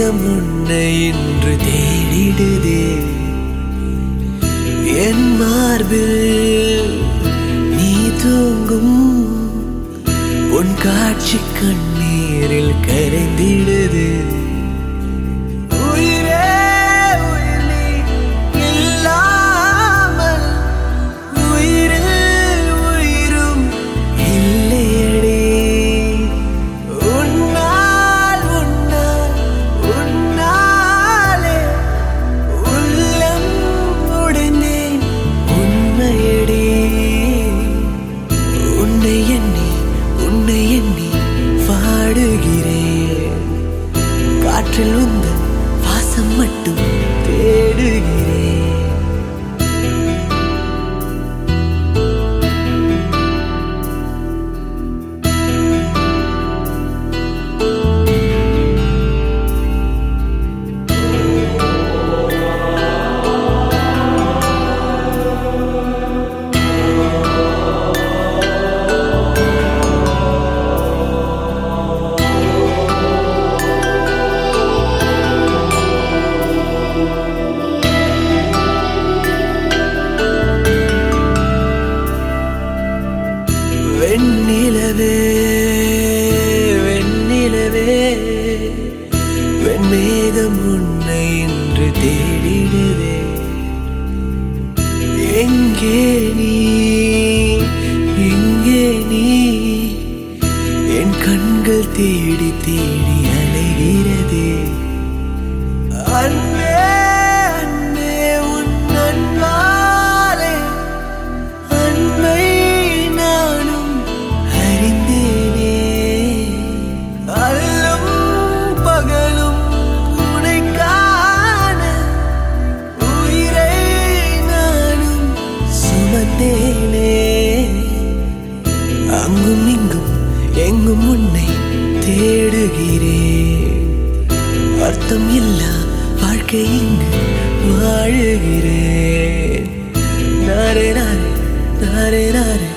மேகம் உன்னை இன்று தேடிடுதே என் மார்பில் நீ தூங்கும் உன் காட்சி கண்ணீரில் கரைந்திடுது உயிரே உயிர் நீ இல்லாமல் உயிரில் உயிரும் இல்லையடி உன்னால் உன்னால் உன்னாலே உள்ளம் உடைந்தேன் உண்மையடி உன்னை எண்ணி உன்னை எண்ணி வாடுகிறேன் காற்றில் உந்தன் வாசம் மட்டும் தேடுகிறேன் வெண்ணிலவே வெண்ணிலவே வெண்மேகம் உன்னை இன்று தேடிடுதே எங்கே நீ எங்கே நீ என் கண்கள் தேடி தேடி அலைகிறதே அன்பே அன்பே உன் அன்பாலே அன்பை நானும் அறிந்தேனே அல்லும் பகலும் உனை காண உயிரை நானும் சுமந்தேனே அங்கும் இங்கும் எங்கும் உன்னை தேடுகிறேன் அர்த்தம் இல்லா வாழ்க்கை இங்கு வாழுகிறேன் நாரே நாரே நாரே நாரே